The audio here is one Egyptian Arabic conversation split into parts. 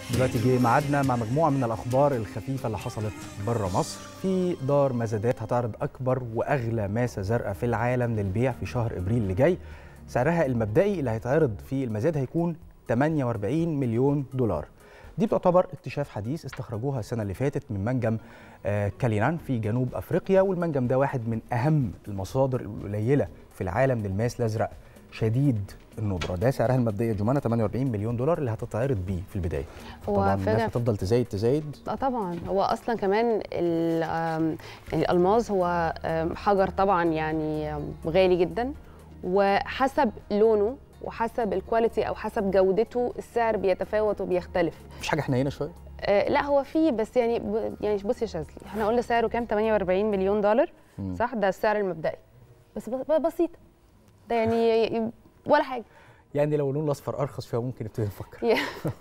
دلوقتي جه ميعادنا مع مجموعه من الاخبار الخفيفه اللي حصلت بره مصر في دار مزادات هتعرض اكبر واغلى ماسه زرقاء في العالم للبيع في شهر ابريل اللي جاي سعرها المبدئي اللي هيتعرض في المزاد هيكون 48 مليون دولار دي بتعتبر اكتشاف حديث استخرجوها السنه اللي فاتت من منجم آه، كالينان في جنوب افريقيا والمنجم ده واحد من اهم المصادر القليله في العالم للماس الازرق شديد الندره ده سعرها المبدئي يا جمانه 48 مليون دولار اللي هتتعرض بيه في البدايه هو طبعا الناس فعلا هتفضل تزايد تزايد اه طبعا هو اصلا كمان ال- آم، الالماس هو آم، حجر طبعا يعني آم، غالي جدا وحسب لونه وحسب الكواليتي او حسب جودته السعر بيتفاوت وبيختلف مفيش حاجه حنينه شويه آه لا هو فيه بس يعني ب- يعني بص يا شاذلي احنا قلنا سعره كام 48 مليون دولار مم. صح ده السعر المبدئي بس ب- ب- بسيطه ده يعني ولا حاجه يعني لو اللون الاصفر ارخص شويه ممكن نبتدي نفكر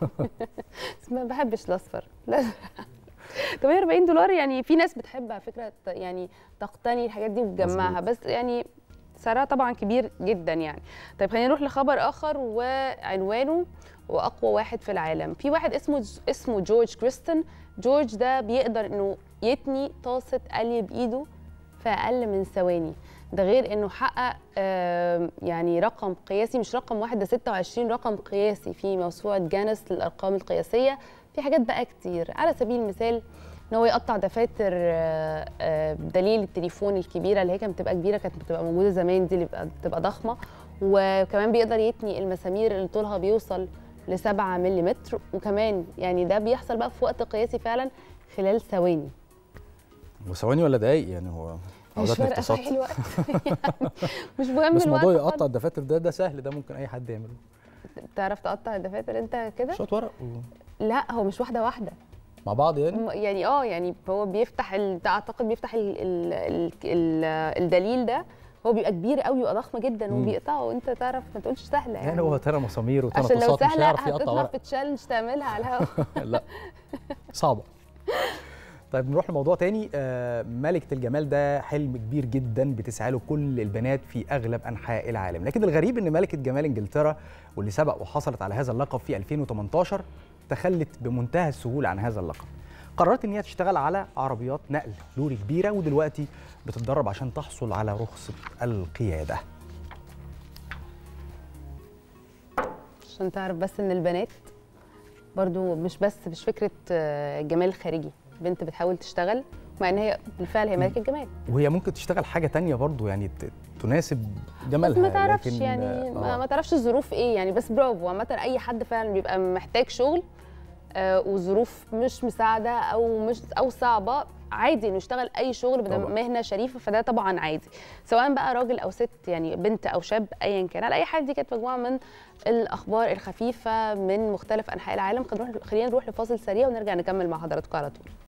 بس ما بحبش الاصفر لا 48 دولار يعني في ناس بتحب على فكره ت- يعني تقتني الحاجات دي وتجمعها مظبوط. بس يعني سعرها طبعا كبير جدا يعني طيب خلينا نروح لخبر اخر وعنوانه واقوى واحد في العالم في واحد اسمه اسمه جورج كريستن جورج ده بيقدر انه يتني طاسه قلي بايده في اقل من ثواني ده غير انه حقق آم، يعني رقم قياسي مش رقم واحد ده 26 رقم قياسي في موسوعه جانس للارقام القياسيه في حاجات بقى كتير على سبيل المثال ان هو يقطع دفاتر آه، آه، دليل التليفون الكبيره اللي هي كانت بتبقى كبيره كانت بتبقى موجوده زمان دي اللي بتبقى- بتبقى ضخمه وكمان بيقدر يتني المسامير اللي طولها بيوصل ل 7 ملم وكمان يعني ده بيحصل بقى في وقت قياسي فعلا خلال ثواني وثواني ولا دقايق يعني هو مش عودتنا فارقه اقتصاد صحيح الوقت يعني مش مهم بس الوقت موضوع خالص. يقطع الدفاتر ده ده سهل ده ممكن اي حد يعمله تعرف تقطع الدفاتر انت كده شويه ورق و- لا هو مش واحده واحده مع بعض يعني م- يعني اه يعني هو بيفتح ال... ده اعتقد بيفتح ال... ال... ال... ال... الدليل ده هو بيبقى كبير قوي ويبقى ضخم جدا مم. وبيقطعه وانت تعرف ما تقولش سهله يعني, يعني هو ترى مسامير وترى عشان لو طاسات مش سهله هيعرف يقطع هتطلع ورق في تشالنج تعملها على الهواء لا صعبه طيب نروح لموضوع تاني آه، ملكة الجمال ده حلم كبير جدا بتسعى له كل البنات في اغلب انحاء العالم لكن الغريب ان ملكة جمال انجلترا واللي سبق وحصلت على هذا اللقب في 2018 تخلت بمنتهى السهولة عن هذا اللقب قررت ان هي تشتغل على عربيات نقل لوري كبيرة ودلوقتي بتتدرب عشان تحصل على رخصة القيادة عشان تعرف بس ان البنات برضو مش بس مش فكره آه، جمال خارجي بنت بتحاول تشتغل مع ان هي بالفعل هي ملكه جمال وهي ممكن تشتغل حاجة تانية برضو يعني ت- تناسب بس جمالها ما تعرفش لكن، يعني آه، ما, ما تعرفش الظروف ايه يعني بس برافو عامه اي حد فعلا بيبقى محتاج شغل آه وظروف مش مساعده او مش او صعبه عادي انه يشتغل اي شغل بدل طبعاً. مهنه شريفه فده طبعا عادي سواء بقى راجل او ست يعني بنت او شاب ايا كان على اي حال دي كانت مجموعه من الاخبار الخفيفه من مختلف انحاء العالم خلينا نروح- خلينا نروح لفاصل سريع ونرجع نكمل مع حضراتكم على طول